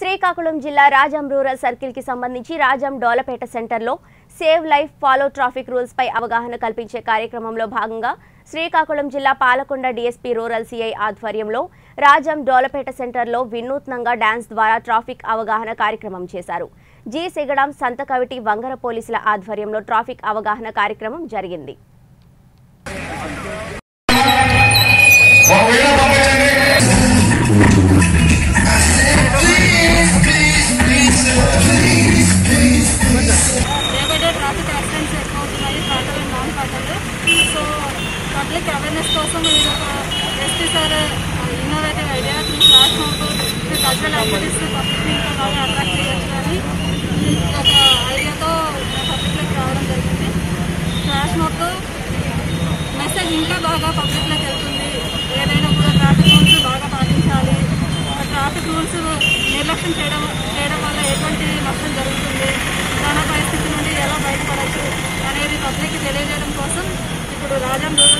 శ్రీకాకుళం జిల్లా Rajam rural circle కి సంబంధించి రాజం డోలపేట సెంటర్లో save life follow traffic rules పై అవగాహన కల్పించే కార్యక్రమంలో భాగంగా శ్రీకాకుళం జిల్లా పాలకొండ డీఎస్పీ రూరల్ సిఐ ఆధ్వర్యంలో రాజం డోలపేట సెంటర్లో వినూత్నంగా డాన్స్ ద్వారా ట్రాఫిక్ అవగాహన కార్యక్రమం చేశారు జి సిగడాం సంతకవిటి వంగర పోలీసుల ఆధ్వర్యంలో ట్రాఫిక్ అవగాహన కార్యక్రమం జరిగింది ఒకవేళ పంపించండి day by day traffic accidents ఎక్కువ అవుతున్నాయి fatal and non fatal so public awareness కోసం ఇది ఒక SP sir innovative idea through flash mob through cultural activities పబ్లిక్ని ఇంకా బాగా అట్రాక్ట్ చేయొచ్చు కానీ ఈ ఒక ఐడియాతో పబ్లిక్లోకి రావడం జరిగింది ఫ్లాష్ మోబ్ మెసేజ్ ఇంకా బాగా పబ్లిక్లోకి వెళ్తుంది ఏదైనా కూడా ట్రాఫిక్ రూల్స్ బాగా పాటించాలి ట్రాఫిక్ రూల్స్ నిర్లక్ష్యం చేయడం చేయడం వల్ల ఎటువంటి నష్టం జరుగుతుంది ప్రాణ పరిస్థితి నుండి ఎలా బయటపడచ్చు అనేది పబ్లిక్కి తెలియజేయడం కోసం ఇప్పుడు రాజం